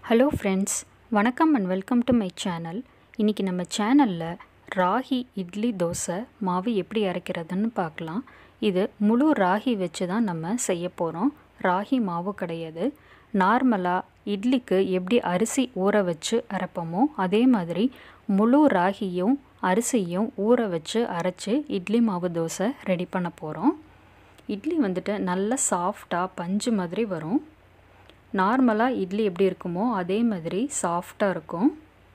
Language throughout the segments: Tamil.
ஹலோ ஃப்ரெண்ட்ஸ் வணக்கம் and welcome to my channel இன்றைக்கி நம்ம சேனலில் ராகி இட்லி தோசை மாவு எப்படி அரைக்கிறதுன்னு பார்க்கலாம் இது முழு ராகி வச்சு தான் நம்ம செய்ய போகிறோம் ராகி மாவு கிடையாது நார்மலாக இட்லிக்கு எப்படி அரிசி ஊற வச்சு அரைப்போமோ அதே மாதிரி முழு ராகியும் அரிசியும் ஊற வச்சு அரைச்சி இட்லி மாவு தோசை ரெடி பண்ண போகிறோம் இட்லி வந்துட்டு நல்ல சாஃப்டாக பஞ்சு மாதிரி வரும் நார்மலாக இட்லி எப்படி இருக்குமோ அதே மாதிரி சாஃப்டாக இருக்கும்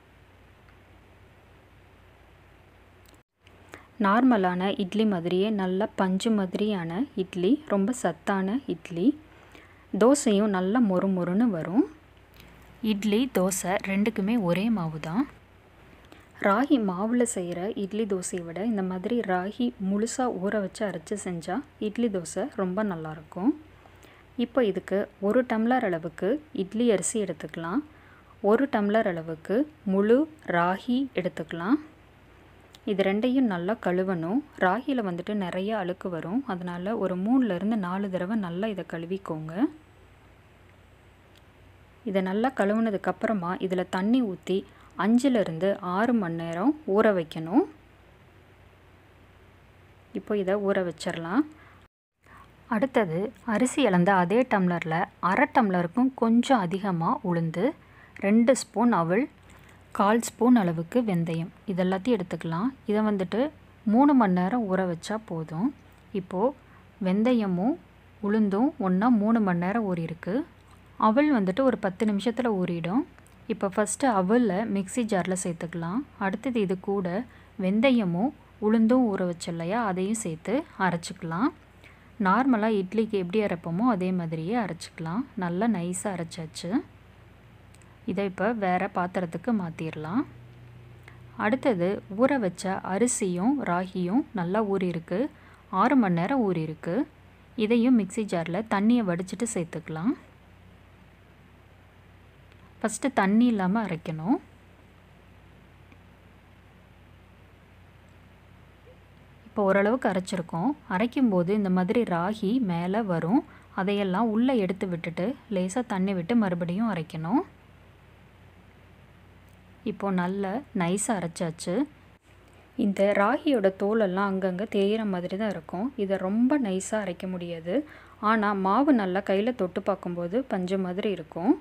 நார்மலான இட்லி மாதிரியே நல்ல பஞ்சு மாதிரியான இட்லி ரொம்ப சத்தான இட்லி தோசையும் நல்லா மொறு மொறுன்னு வரும் இட்லி தோசை ரெண்டுக்குமே ஒரே மாவு தான் ராகி மாவில் செய்கிற இட்லி தோசையை விட இந்த மாதிரி ராகி முழுசாக ஊற வச்சு அரைச்சி செஞ்சால் இட்லி தோசை ரொம்ப நல்லாயிருக்கும் இப்போ இதுக்கு ஒரு டம்ளர் அளவுக்கு இட்லி அரிசி எடுத்துக்கலாம் ஒரு டம்ளர் அளவுக்கு முழு ராகி எடுத்துக்கலாம் இது ரெண்டையும் நல்லா கழுவணும் ராகியில் வந்துட்டு நிறைய அழுக்கு வரும் அதனால் ஒரு மூணுலேருந்து நாலு தடவை நல்லா இதை கழுவிக்கோங்க இதை நல்லா கழுவுனதுக்கப்புறமா இதில் தண்ணி ஊற்றி அஞ்சுலேருந்து ஆறு மணி நேரம் ஊற வைக்கணும் இப்போ இதை ஊற வச்சிடலாம் அடுத்தது அரிசி இழந்த அதே டம்ளரில் அரை டம்ளருக்கும் கொஞ்சம் அதிகமாக உளுந்து ரெண்டு ஸ்பூன் அவள் கால் ஸ்பூன் அளவுக்கு வெந்தயம் இதெல்லாத்தையும் எடுத்துக்கலாம் இதை வந்துட்டு மூணு மணி நேரம் ஊற வச்சா போதும் இப்போது வெந்தயமும் உளுந்தும் ஒன்றா மூணு மணி நேரம் ஊறியிருக்கு அவள் வந்துட்டு ஒரு பத்து நிமிஷத்தில் ஊறிடும் இப்போ ஃபஸ்ட்டு அவலில் மிக்சி ஜாரில் சேர்த்துக்கலாம் அடுத்தது இது கூட வெந்தயமும் உளுந்தும் ஊற வச்சு இல்லையா அதையும் சேர்த்து அரைச்சிக்கலாம் நார்மலாக இட்லிக்கு எப்படி அரைப்போமோ அதே மாதிரியே அரைச்சிக்கலாம் நல்லா நைஸாக அரைச்சாச்சு இதை இப்போ வேறு பாத்திரத்துக்கு மாற்றிடலாம் அடுத்தது ஊற வச்ச அரிசியும் ராகியும் நல்லா ஊறியிருக்கு ஆறு மணி நேரம் ஊறியிருக்கு இதையும் மிக்சி ஜாரில் தண்ணியை வடிச்சிட்டு சேர்த்துக்கலாம் ஃபஸ்ட்டு தண்ணி இல்லாமல் அரைக்கணும் இப்போ ஓரளவுக்கு அரைச்சிருக்கோம் அரைக்கும்போது இந்த மாதிரி ராகி மேலே வரும் அதையெல்லாம் உள்ளே எடுத்து விட்டுட்டு லேசாக தண்ணி விட்டு மறுபடியும் அரைக்கணும் இப்போது நல்ல நைஸாக அரைச்சாச்சு இந்த ராகியோட தோலெல்லாம் அங்கங்கே தேயிற மாதிரி தான் இருக்கும் இதை ரொம்ப நைஸாக அரைக்க முடியாது ஆனால் மாவு நல்லா கையில் தொட்டு பார்க்கும்போது பஞ்சு மாதிரி இருக்கும்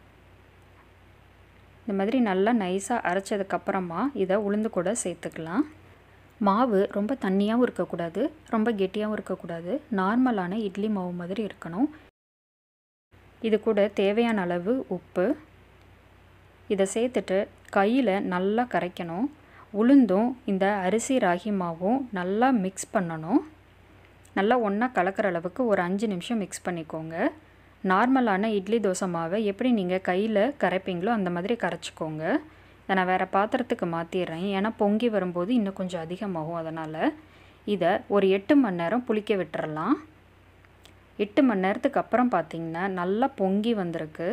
இந்த மாதிரி நல்லா நைஸாக அரைச்சதுக்கப்புறமா இதை உளுந்து கூட சேர்த்துக்கலாம் மாவு ரொம்ப தண்ணியாகவும் இருக்கக்கூடாது ரொம்ப கெட்டியாகவும் இருக்கக்கூடாது நார்மலான இட்லி மாவு மாதிரி இருக்கணும் இது கூட தேவையான அளவு உப்பு இதை சேர்த்துட்டு கையில் நல்லா கரைக்கணும் உளுந்தும் இந்த அரிசி ராகி மாவும் நல்லா மிக்ஸ் பண்ணணும் நல்லா ஒன்றா கலக்கிற அளவுக்கு ஒரு அஞ்சு நிமிஷம் மிக்ஸ் பண்ணிக்கோங்க நார்மலான இட்லி தோசை மாவை எப்படி நீங்கள் கையில் கரைப்பீங்களோ அந்த மாதிரி கரைச்சிக்கோங்க இதை நான் வேறு பாத்திரத்துக்கு மாற்றிடுறேன் ஏன்னா பொங்கி வரும்போது இன்னும் கொஞ்சம் அதிகமாகும் அதனால் இதை ஒரு எட்டு மணி நேரம் புளிக்க விட்டுறலாம் எட்டு மணி நேரத்துக்கு அப்புறம் பார்த்திங்கன்னா நல்லா பொங்கி வந்திருக்கு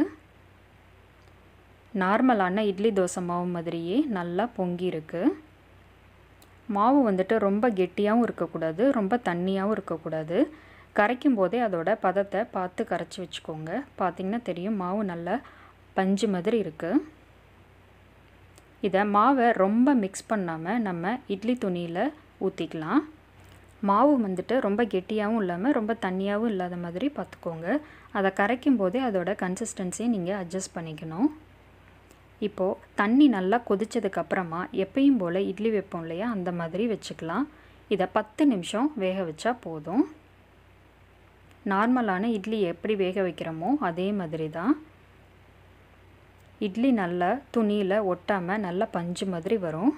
நார்மலான இட்லி தோசை மாவு மாதிரியே நல்லா பொங்கி இருக்குது மாவு வந்துட்டு ரொம்ப கெட்டியாகவும் இருக்கக்கூடாது ரொம்ப தண்ணியாகவும் இருக்கக்கூடாது கரைக்கும் போதே அதோட பதத்தை பார்த்து கரைச்சி வச்சுக்கோங்க பார்த்திங்கன்னா தெரியும் மாவு நல்லா பஞ்சு மாதிரி இருக்குது இதை மாவை ரொம்ப மிக்ஸ் பண்ணாமல் நம்ம இட்லி துணியில் ஊற்றிக்கலாம் மாவு வந்துட்டு ரொம்ப கெட்டியாகவும் இல்லாமல் ரொம்ப தண்ணியாகவும் இல்லாத மாதிரி பார்த்துக்கோங்க அதை கரைக்கும் போதே அதோட கன்சிஸ்டன்சியை நீங்கள் அட்ஜஸ்ட் பண்ணிக்கணும் இப்போது தண்ணி நல்லா கொதித்ததுக்கப்புறமா எப்பயும் போல் இட்லி வைப்போம் இல்லையா அந்த மாதிரி வச்சுக்கலாம் இதை பத்து நிமிஷம் வேக வச்சா போதும் நார்மலான இட்லி எப்படி வேக வைக்கிறோமோ அதே மாதிரி தான் இட்லி நல்லா துணியில் ஒட்டாமல் நல்லா பஞ்சு மாதிரி வரும்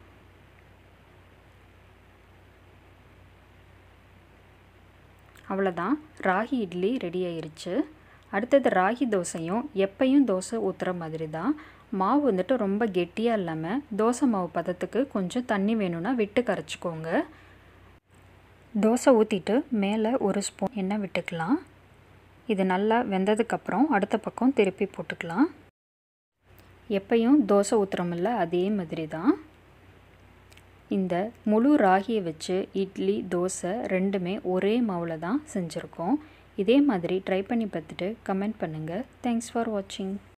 அவ்வளோதான் ராகி இட்லி ரெடி ஆயிருச்சு அடுத்தது ராகி தோசையும் எப்பையும் தோசை ஊற்றுற மாதிரி தான் மாவு வந்துட்டு ரொம்ப கெட்டியாக இல்லாமல் தோசை மாவு பதத்துக்கு கொஞ்சம் தண்ணி வேணும்னா விட்டு கரைச்சிக்கோங்க தோசை ஊற்றிட்டு மேலே ஒரு ஸ்பூன் எண்ணெய் விட்டுக்கலாம் இது நல்லா வெந்ததுக்கப்புறம் அடுத்த பக்கம் திருப்பி போட்டுக்கலாம் எப்பையும் தோசை ஊற்றுறோமில்ல அதே மாதிரி தான் இந்த முழு ராகியை வச்சு இட்லி தோசை ரெண்டுமே ஒரே மாவில் தான் செஞ்சுருக்கோம் இதே மாதிரி ட்ரை பண்ணி பார்த்துட்டு கமெண்ட் பண்ணுங்கள் தேங்க்ஸ் ஃபார் வாட்சிங்